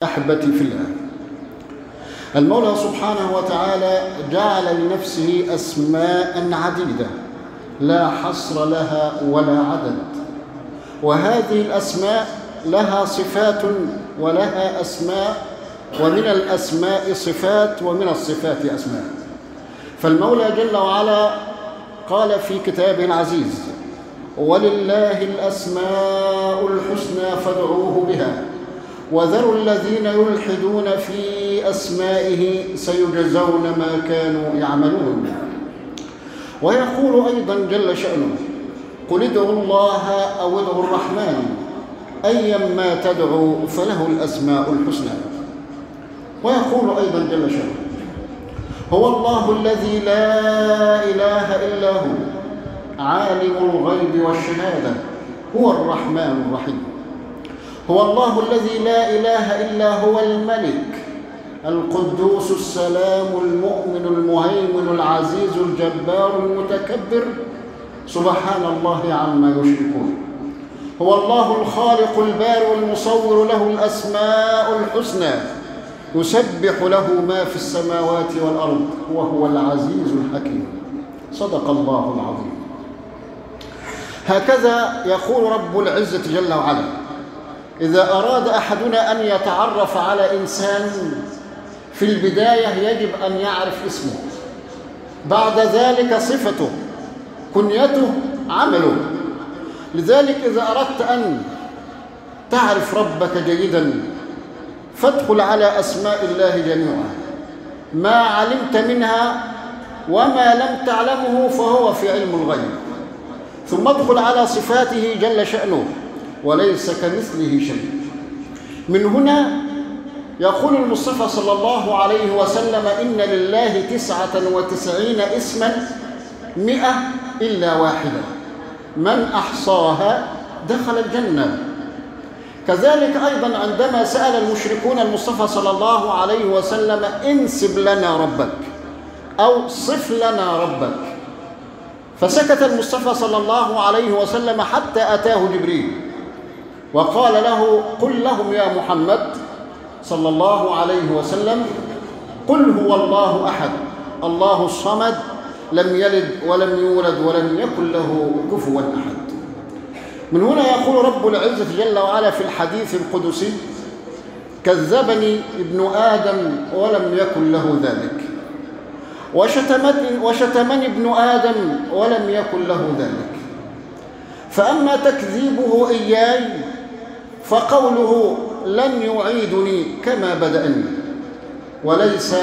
أحبتي في الله المولى سبحانه وتعالى جعل لنفسه أسماء عديدة لا حصر لها ولا عدد وهذه الأسماء لها صفات ولها أسماء ومن الأسماء صفات ومن الصفات أسماء فالمولى جل وعلا قال في كتابه العزيز ولله الأسماء الحسنى فادعوه بها وذروا الذين يلحدون في أسمائه سيجزون ما كانوا يعملون ويقول أيضا جل شأنه قل ادعوا الله أو ادعوا الرحمن أيما تدعو فله الأسماء الحسنى ويقول أيضا جل شأنه هو الله الذي لا إله إلا هو عالم الغيب والشهادة هو الرحمن الرحيم هو الله الذي لا إله إلا هو الملك القدوس السلام المؤمن المهيمن العزيز الجبار المتكبر سبحان الله عما يشركون هو الله الخالق البارئ المصور له الأسماء الحسنى يسبح له ما في السماوات والأرض وهو العزيز الحكيم صدق الله العظيم هكذا يقول رب العزة جل وعلا إذا أراد أحدنا أن يتعرف على إنسان في البداية يجب أن يعرف اسمه بعد ذلك صفته كنيته عمله لذلك إذا أردت أن تعرف ربك جيدا فادخل على أسماء الله جميعا ما علمت منها وما لم تعلمه فهو في علم الغيب ثم ادخل على صفاته جل شأنه وليس كمثله شيء من هنا يقول المصطفى صلى الله عليه وسلم إن لله تسعة وتسعين اسما مئة إلا واحدة من أحصاها دخل الجنة كذلك أيضا عندما سأل المشركون المصطفى صلى الله عليه وسلم انسب لنا ربك أو صف لنا ربك فسكت المصطفى صلى الله عليه وسلم حتى أتاه جبريل وقال له قل لهم يا محمد صلى الله عليه وسلم قل هو الله أحد الله الصمد لم يلد ولم يولد ولم يكن له كفوا أحد من هنا يقول رب العزة جل وعلا في الحديث القدسي كذبني ابن آدم ولم يكن له ذلك وشتمني, وشتمني ابن آدم ولم يكن له ذلك فأما تكذيبه إياي فقوله لن يعيدني كما بدأني وليس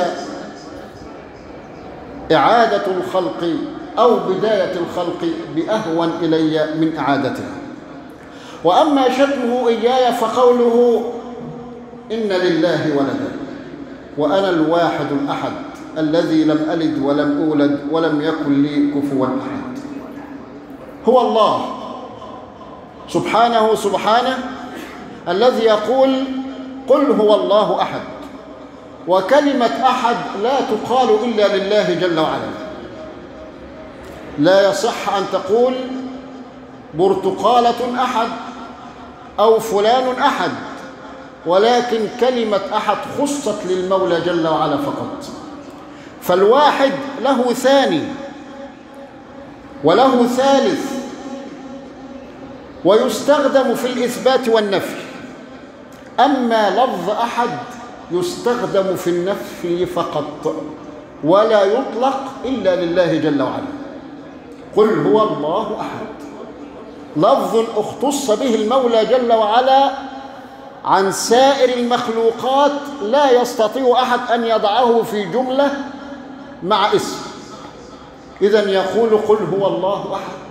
إعادة الخلق أو بداية الخلق بأهون إلي من إعادتها وأما شتمه إياي فقوله إن لله ولدا وأنا الواحد الأحد الذي لم ألد ولم أولد ولم يكن لي كفوا أحد هو الله سبحانه سبحانه الذي يقول قل هو الله أحد وكلمة أحد لا تقال إلا لله جل وعلا لا يصح أن تقول برتقالة أحد أو فلان أحد ولكن كلمة أحد خصت للمولى جل وعلا فقط فالواحد له ثاني وله ثالث ويستخدم في الإثبات والنفي أما لفظ أحد يستخدم في النفي فقط ولا يطلق إلا لله جل وعلا قل هو الله أحد لفظ اختص به المولى جل وعلا عن سائر المخلوقات لا يستطيع أحد أن يضعه في جملة مع اسم إذا يقول قل هو الله أحد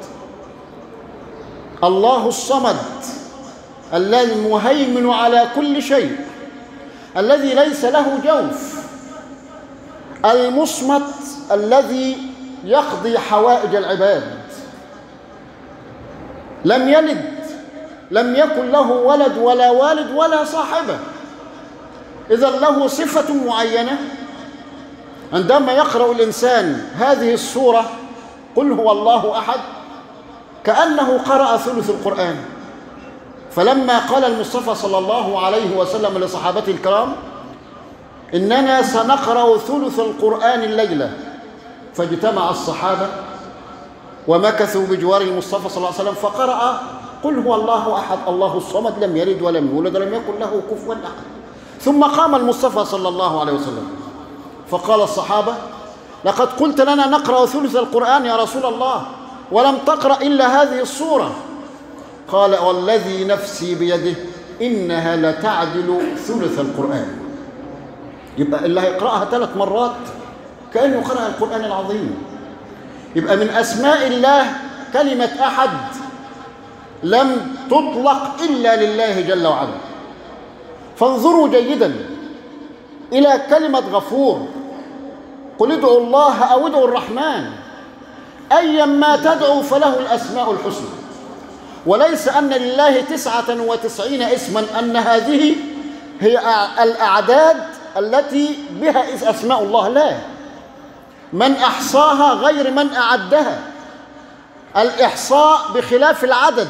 الله الصمد الذي المهيمن على كل شيء الذي ليس له جوف المصمت الذي يقضي حوائج العباد لم يلد لم يكن له ولد ولا والد ولا صاحبه اذا له صفه معينه عندما يقرا الانسان هذه السوره قل هو الله احد كانه قرا ثلث القران فلما قال المصطفى صلى الله عليه وسلم لصحابته الكرام إننا سنقرأ ثلث القرآن الليلة فاجتمع الصحابة ومكثوا بجوار المصطفى صلى الله عليه وسلم فقرأ قل هو الله أحد الله الصمد لم يلد ولم يولد ولم يكن له كفوا أحد ثم قام المصطفى صلى الله عليه وسلم فقال الصحابة لقد قلت لنا نقرأ ثلث القرآن يا رسول الله ولم تقرأ إلا هذه الصورة قال والذي نفسي بيده إنها لتعدل ثلث القرآن يبقى اللي هيقرأها ثلاث مرات كأنه قرأ القرآن العظيم يبقى من أسماء الله كلمة أحد لم تطلق إلا لله جل وعلا فانظروا جيدا إلى كلمة غفور قل ادعوا الله أو ادعوا الرحمن أيا ما تدعو فله الأسماء الحسنى وليس أن لله تسعة وتسعين اسما أن هذه هي الأعداد التي بها أسماء الله لا من أحصاها غير من أعدها الإحصاء بخلاف العدد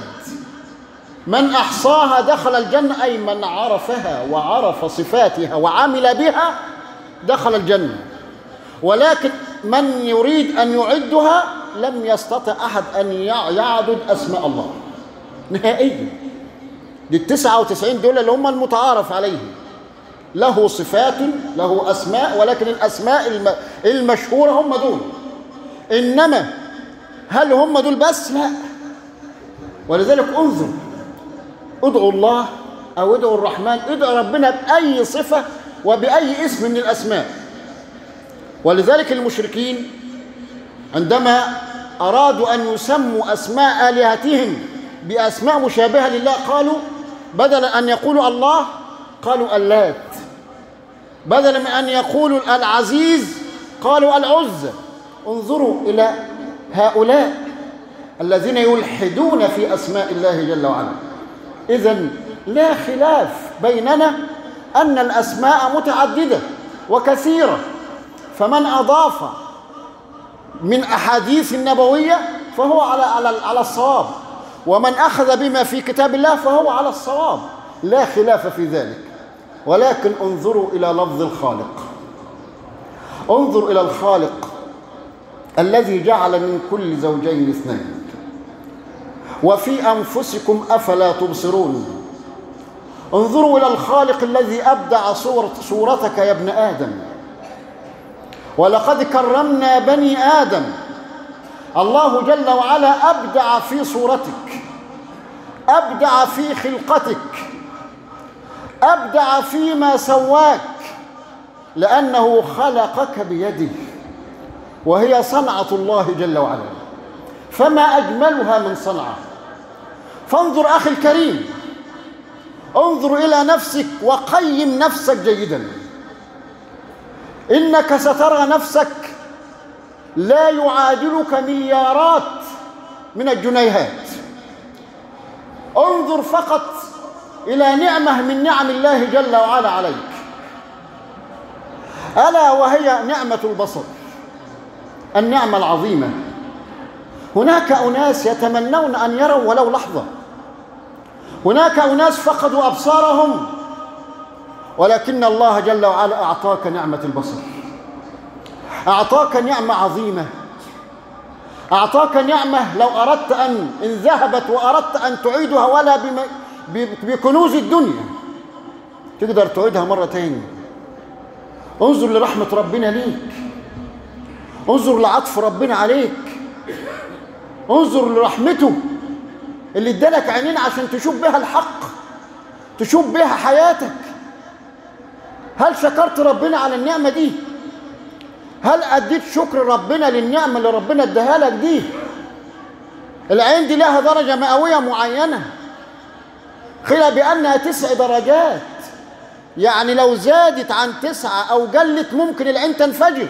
من أحصاها دخل الجنة أي من عرفها وعرف صفاتها وعمل بها دخل الجنة ولكن من يريد أن يعدها لم يستطع أحد أن يعدد أسماء الله نهائيا دي التسعة وتسعين دول اللي هم المتعارف عليهم له صفات له أسماء ولكن الأسماء المشهورة هم دول إنما هل هم دول بس لا ولذلك انظر ادعوا الله أو ادعوا الرحمن ادعوا ربنا بأي صفة وبأي اسم من الأسماء ولذلك المشركين عندما أرادوا أن يسموا أسماء آلهتهم بأسماء مشابهة لله قالوا بدل أن يقولوا الله قالوا اللات بدل من أن يقولوا العزيز قالوا العزة انظروا إلى هؤلاء الذين يلحدون في أسماء الله جل وعلا إذا لا خلاف بيننا أن الأسماء متعددة وكثيرة فمن أضاف من أحاديث النبوية فهو على على على الصواب ومن أخذ بما في كتاب الله فهو على الصواب لا خلاف في ذلك ولكن انظروا إلى لفظ الخالق انظر إلى الخالق الذي جعل من كل زوجين اثنين وفي أنفسكم أفلا تبصرون انظروا إلى الخالق الذي أبدع صورة صورتك يا ابن آدم ولقد كرمنا بني آدم الله جل وعلا أبدع في صورتك أبدع في خلقتك أبدع فيما سواك لأنه خلقك بيده وهي صنعة الله جل وعلا فما أجملها من صنعة فانظر أخي الكريم انظر إلى نفسك وقيم نفسك جيدا إنك سترى نفسك لا يعادلك مليارات من الجنيهات انظر فقط إلى نعمة من نعم الله جل وعلا عليك ألا وهي نعمة البصر النعمة العظيمة هناك أناس يتمنون أن يروا ولو لحظة هناك أناس فقدوا أبصارهم ولكن الله جل وعلا أعطاك نعمة البصر أعطاك نعمة عظيمة أعطاك نعمة لو أردت أن إن ذهبت وأردت أن تعيدها ولا بكنوز الدنيا تقدر تعيدها مرة تاني انظر لرحمة ربنا ليك انظر لعطف ربنا عليك انظر لرحمته اللي ادالك عينين عشان تشوف بها الحق تشوف بها حياتك هل شكرت ربنا على النعمة دي هل أديت شكر ربنا للنعمة اللي ربنا اداها لك دي العين دي لها درجة مئوية معينة قيل بأنها تسع درجات يعني لو زادت عن تسعة أو قلت ممكن العين تنفجر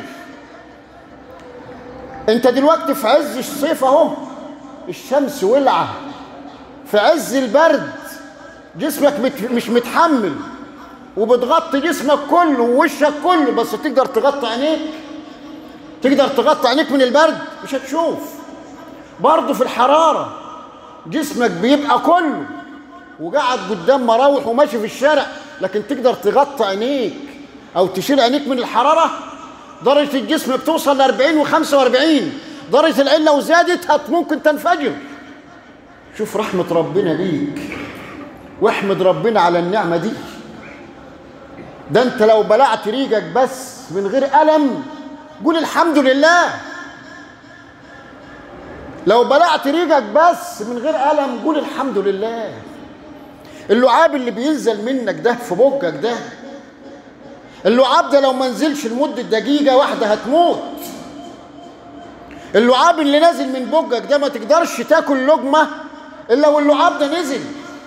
انت دلوقتي في عز الصيف اهو الشمس ولعة في عز البرد جسمك مت مش متحمل وبتغطي جسمك كله ووشك كله بس تقدر تغطي عينيك تقدر تغطي عينيك من البرد مش هتشوف برضه في الحرارة جسمك بيبقى كله وقاعد قدام مراوح وماشي في الشارع لكن تقدر تغطي عينيك او تشيل عينيك من الحراره درجه الجسم بتوصل ل 40 و45 درجه العين لو زادت هت ممكن تنفجر شوف رحمه ربنا بيك واحمد ربنا على النعمه دي ده انت لو بلعت ريقك بس من غير الم قول الحمد لله لو بلعت ريقك بس من غير الم قول الحمد لله اللعاب اللي بينزل منك ده في بوجك ده اللعاب ده لو ما نزلش لمدة دقيقة واحدة هتموت اللعاب اللي نازل من بوجك ده ما تقدرش تاكل لقمة إلا واللعاب ده نزل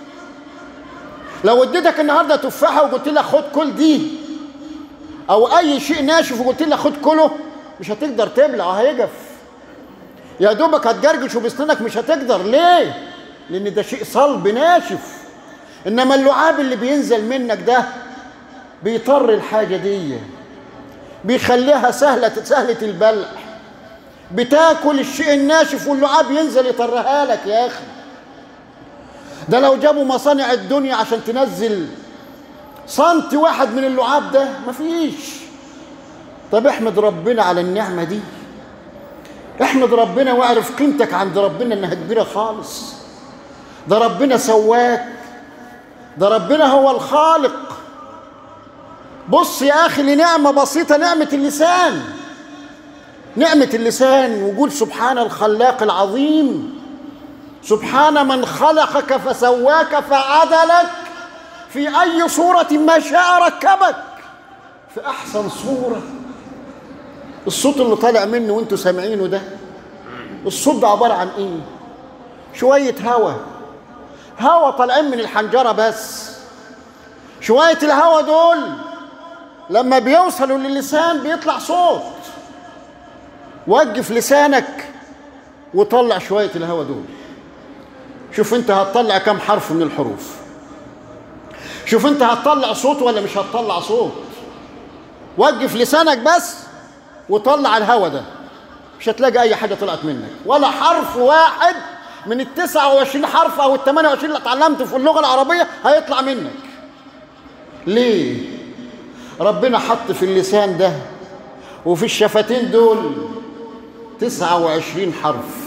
لو اديتك النهاردة تفاحة وقلت لك خد كل دي أو أي شيء ناشف وقلت لك خد كله مش هتقدر تبلع هيجف يا دوبك هتجرجش وبسنانك مش هتقدر ليه؟ لأن ده شيء صلب ناشف إنما اللعاب اللي بينزل منك ده بيطر الحاجة دي بيخليها سهلة سهلة البلع بتاكل الشيء الناشف واللعاب ينزل يطرها لك يا أخي ده لو جابوا مصانع الدنيا عشان تنزل سنتي واحد من اللعاب ده مفيش طب احمد ربنا على النعمة دي احمد ربنا واعرف قيمتك عند ربنا انها كبيرة خالص ده ربنا سواك ده ربنا هو الخالق بص يا اخي لنعمه بسيطه نعمه اللسان نعمه اللسان وقول سبحان الخلاق العظيم سبحان من خلقك فسواك فعدلك في اي صوره ما شاء ركبك في احسن صوره الصوت اللي طالع منه وانتوا سامعينه ده الصوت ده عباره عن ايه شويه هوا هوا طالعين من الحنجره بس شويه الهوا دول لما بيوصلوا للسان بيطلع صوت وقف لسانك وطلع شوية الهواء دول شوف انت هتطلع كم حرف من الحروف شوف انت هتطلع صوت ولا مش هتطلع صوت وقف لسانك بس وطلع الهواء ده مش هتلاقي اي حاجة طلعت منك ولا حرف واحد من التسعة وعشرين حرف او الثمانية وعشرين اللي اتعلمته في اللغة العربية هيطلع منك ليه ربنا حط في اللسان ده وفي الشفتين دول تسعة وعشرين حرف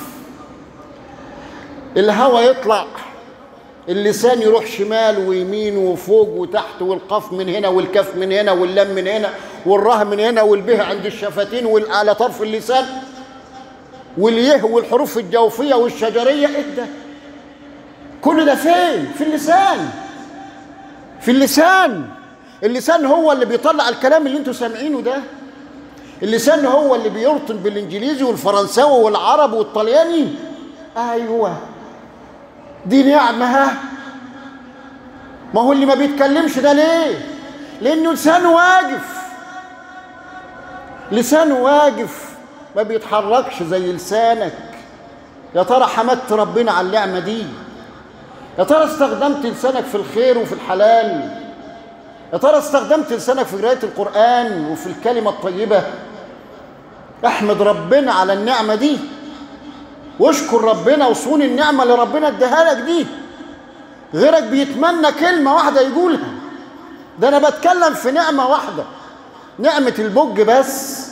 الهوى يطلع اللسان يروح شمال ويمين وفوق وتحت والقاف من هنا والكف من هنا واللم من هنا والره من هنا والبه عند الشفتين وعلى طرف اللسان واليه والحروف الجوفية والشجرية ايه ده كل ده فين في اللسان في اللسان اللسان هو اللي بيطلع الكلام اللي انتوا سامعينه ده اللسان هو اللي بيرطن بالانجليزي والفرنساوي والعربي والطلياني ايوه دي نعمه ها ما هو اللي ما بيتكلمش ده ليه لانه لسانه واقف لسانه واقف ما بيتحركش زي لسانك يا ترى حمدت ربنا على النعمه دي يا ترى استخدمت لسانك في الخير وفي الحلال يا ترى استخدمت لسانك في قراءة القرآن وفي الكلمة الطيبة احمد ربنا على النعمة دي واشكر ربنا وصون النعمة اللي ربنا اداها لك دي غيرك بيتمنى كلمة واحدة يقولها ده أنا بتكلم في نعمة واحدة نعمة البج بس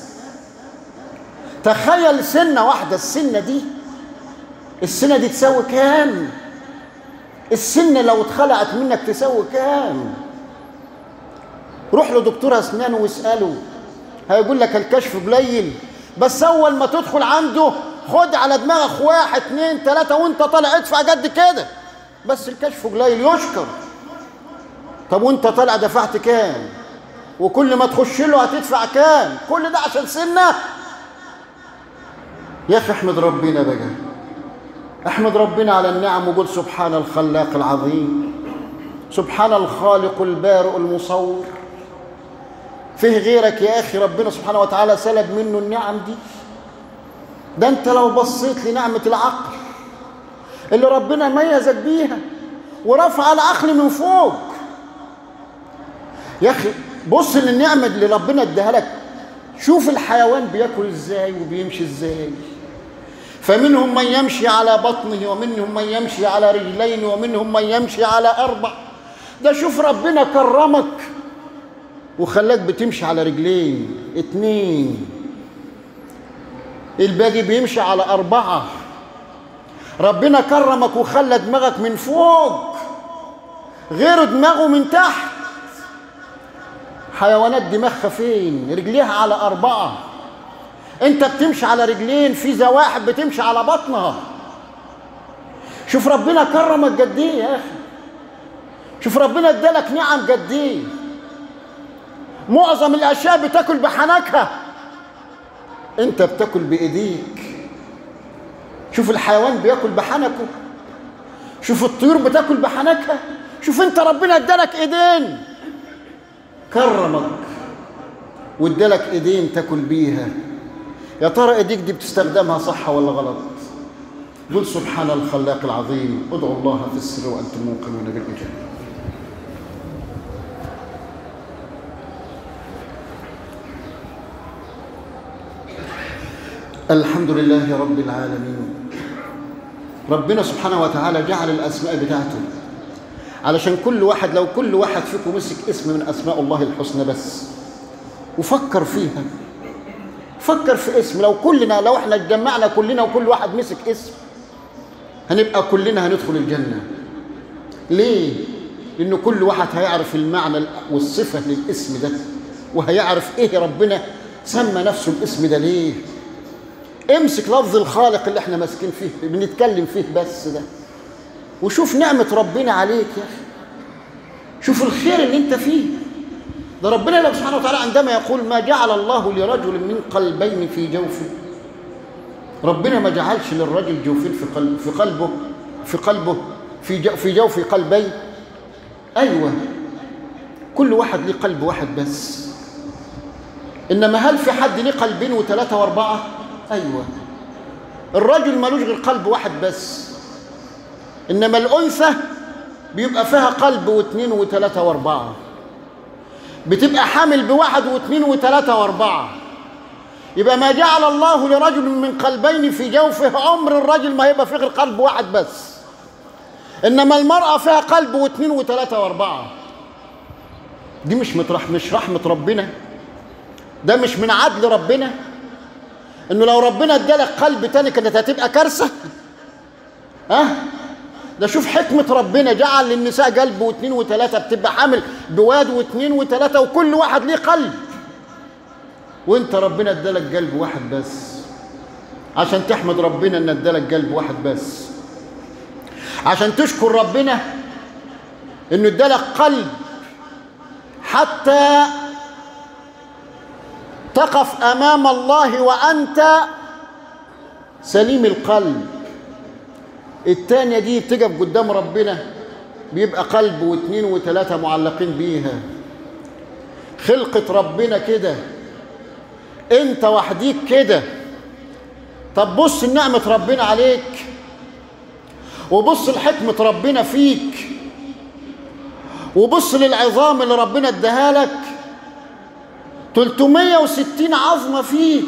تخيل سنة واحدة السنة دي السنة دي تساوي كام؟ السنة لو اتخلعت منك تساوي كام؟ روح لدكتور اسنان واساله هيقول لك الكشف قليل بس اول ما تدخل عنده خد على دماغك واحد اتنين تلاته وانت طالع ادفع قد كده بس الكشف قليل يشكر طب وانت طالع دفعت كام وكل ما تخش له هتدفع كام كل ده عشان سنه يا اخي احمد ربنا بقى احمد ربنا على النعم وقول سبحان الخلاق العظيم سبحان الخالق البارئ المصور فيه غيرك يا اخي ربنا سبحانه وتعالى سلب منه النعم دي ده انت لو بصيت لنعمه العقل اللي ربنا ميزك بيها ورفع العقل من فوق يا اخي بص للنعمه اللي ربنا اداها لك شوف الحيوان بياكل ازاي وبيمشي ازاي فمنهم من يمشي على بطنه ومنهم من يمشي على رجلين ومنهم من يمشي على أربع ده شوف ربنا كرمك وخلاك بتمشي على رجلين اتنين الباقي بيمشي على أربعة ربنا كرمك وخلى دماغك من فوق غير دماغه من تحت حيوانات دماغها فين رجليها على أربعة انت بتمشي على رجلين في زواحف بتمشي على بطنها شوف ربنا كرمك قد ايه يا اخي شوف ربنا ادالك نعم قد ايه معظم الاشياء بتاكل بحنكها انت بتاكل بايديك شوف الحيوان بياكل بحنكه شوف الطيور بتاكل بحنكها شوف انت ربنا ادالك ايدين كرمك وادالك ايدين تاكل بيها يا ترى ايديك دي بتستخدمها صح ولا غلط قل سبحان الخلاق العظيم ادعوا الله في السر وانتم موقنون بالاجابه الحمد لله رب العالمين ربنا سبحانه وتعالى جعل الاسماء بتاعته علشان كل واحد لو كل واحد فيكم مسك اسم من اسماء الله الحسنى بس وفكر فيها فكر في اسم لو كلنا لو احنا اتجمعنا كلنا وكل واحد مسك اسم هنبقى كلنا هندخل الجنة ليه؟ لأن كل واحد هيعرف المعنى والصفة للاسم ده وهيعرف ايه ربنا سمى نفسه الاسم ده ليه امسك لفظ الخالق اللي احنا ماسكين فيه بنتكلم فيه بس ده وشوف نعمة ربنا عليك يا أخي شوف الخير اللي انت فيه ده ربنا لو سبحانه وتعالى عندما يقول ما جعل الله لرجل من قلبين في جوفه ربنا ما جعلش للرجل جوفين في قلب في قلبه في قلبه في جو في جوف قلبين ايوه كل واحد ليه قلب واحد بس انما هل في حد ليه قلبين وثلاثه واربعه ايوه الرجل ملوش غير قلب واحد بس انما الانثى بيبقى فيها قلب واثنين وثلاثه واربعه بتبقى حامل بواحد واثنين وثلاثة واربعة يبقى ما جعل الله لرجل من قلبين في جوفه عمر الرجل ما يبقى فيه غير قلب واحد بس انما المرأة فيها قلب واثنين وثلاثة واربعة دي مش مطرح مش رحمة ربنا ده مش من عدل ربنا انه لو ربنا ادالك قلب تاني كانت هتبقى كارثة ها أه؟ ده شوف حكمة ربنا جعل للنساء قلب واثنين وثلاثة بتبقى حامل بواد واثنين وثلاثة وكل واحد ليه قلب وانت ربنا ادالك قلب واحد بس عشان تحمد ربنا ان ادالك قلب واحد بس عشان تشكر ربنا انه ادالك قلب حتى تقف امام الله وانت سليم القلب التانية دي تقف قدام ربنا بيبقى قلب واثنين وثلاثة معلقين بيها خلقة ربنا كده انت وحديك كده طب بص نعمة ربنا عليك وبص لحكمة ربنا فيك وبص للعظام اللي ربنا اداها لك 360 عظمة فيك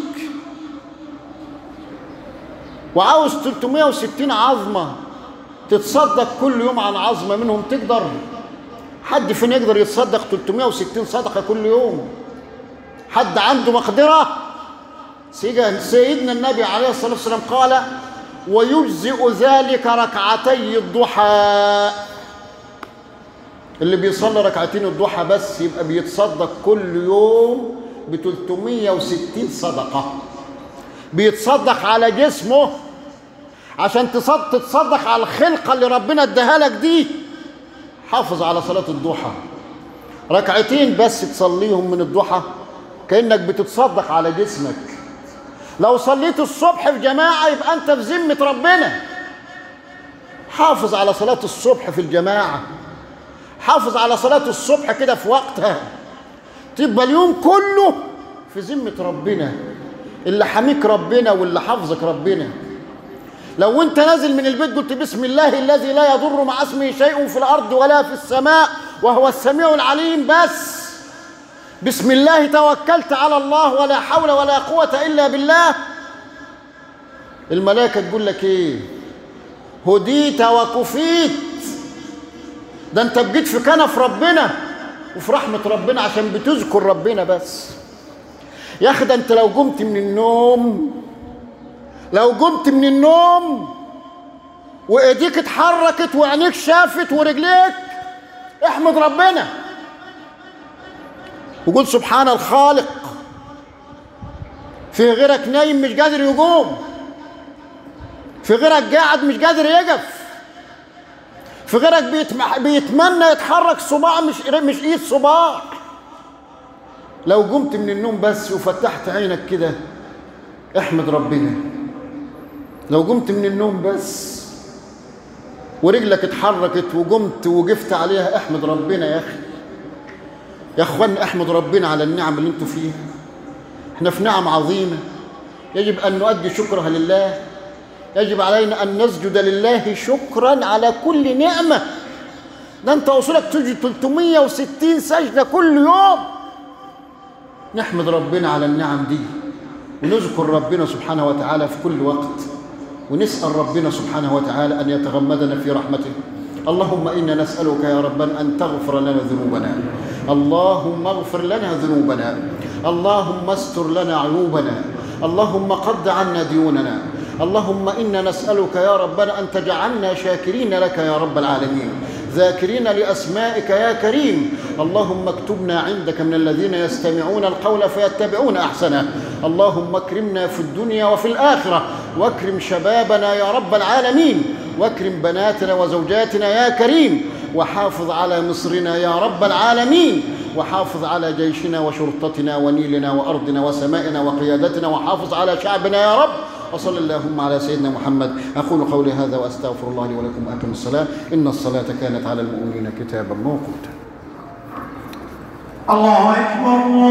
وعاوز 360 عظمة تتصدق كل يوم عن عظمة منهم تقدر حد فين يقدر يتصدق 360 صدقة كل يوم حد عنده مقدرة سيدنا النبي عليه الصلاة والسلام قال ويجزئ ذلك ركعتي الضحى اللي بيصلي ركعتين الضحى بس يبقى بيتصدق كل يوم ب 360 صدقة بيتصدق على جسمه عشان تتصدق على الخلقة اللي ربنا اداها لك دي حافظ على صلاة الضحى ركعتين بس تصليهم من الضحى كأنك بتتصدق على جسمك لو صليت الصبح في جماعة يبقى أنت في ذمة ربنا حافظ على صلاة الصبح في الجماعة حافظ على صلاة الصبح كده في وقتها تبقى اليوم كله في ذمة ربنا اللي حميك ربنا واللي حافظك ربنا لو انت نازل من البيت قلت بسم الله الذي لا يضر مع اسمه شيء في الارض ولا في السماء وهو السميع العليم بس بسم الله توكلت على الله ولا حول ولا قوة الا بالله الملائكة تقول لك ايه هديت وكفيت ده انت بقيت في كنف ربنا وفي رحمة ربنا عشان بتذكر ربنا بس يا اخي ده انت لو قمت من النوم لو قمت من النوم وايديك اتحركت وعينيك شافت ورجليك احمد ربنا وقول سبحان الخالق في غيرك نايم مش قادر يقوم في غيرك قاعد مش قادر يقف في غيرك بيتمح... بيتمنى يتحرك صباع مش مش ايد صباع لو قمت من النوم بس وفتحت عينك كده احمد ربنا لو قمت من النوم بس ورجلك اتحركت وقمت وقفت عليها احمد ربنا يا اخي يا اخوان احمد ربنا على النعم اللي انتوا فيها احنا في نعم عظيمه يجب ان نؤدي شكرها لله يجب علينا ان نسجد لله شكرا على كل نعمه ده انت وصولك تسجد 360 سجده كل يوم نحمد ربنا على النعم دي ونذكر ربنا سبحانه وتعالى في كل وقت ونسأل ربنا سبحانه وتعالى أن يتغمدنا في رحمته اللهم إنا نسألك يا ربنا أن تغفر لنا ذنوبنا اللهم اغفر لنا ذنوبنا اللهم استر لنا عيوبنا اللهم قد عنا ديوننا اللهم إنا نسألك يا ربنا أن تجعلنا شاكرين لك يا رب العالمين ذاكرين لأسمائك يا كريم اللهم اكتبنا عندك من الذين يستمعون القول فيتبعون أحسنه اللهم اكرمنا في الدنيا وفي الآخرة واكرم شبابنا يا رب العالمين واكرم بناتنا وزوجاتنا يا كريم وحافظ على مصرنا يا رب العالمين وحافظ على جيشنا وشرطتنا ونيلنا وأرضنا وسمائنا وقيادتنا وحافظ على شعبنا يا رب وصلى اللهم على سيدنا محمد أقول قولي هذا وأستغفر الله لي ولكم أقم الصلاة إن الصلاة كانت على المؤمنين كتابا موقوتا الله أكبر الله